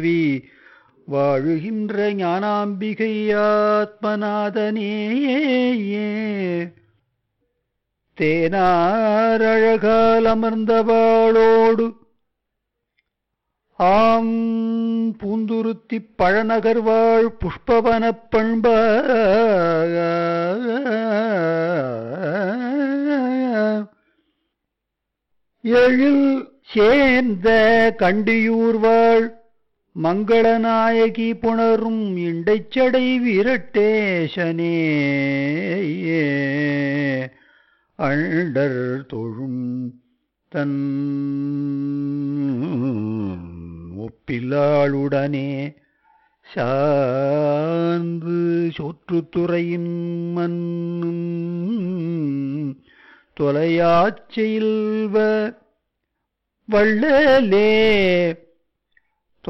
we வாழுகின்ற ஞானாம்பிகை ஆத்மநாதனே தேனாரழகால் அமர்ந்தவாளோடு ஆம் பூந்துருத்திப் பழநகர்வாழ் புஷ்பவனப் பண்ப எழில் சேர்ந்த கண்டியூர்வாள் மங்களநாயகி புணரும் இண்டைச்சடை விரட்டேசனே அண்டர் தொழும் தன் ஒப்பிலாளுடனே சார்ந்து சொற்றுத்துறையின் மன்னும் தொலையாச் செல்வ வள்ளலே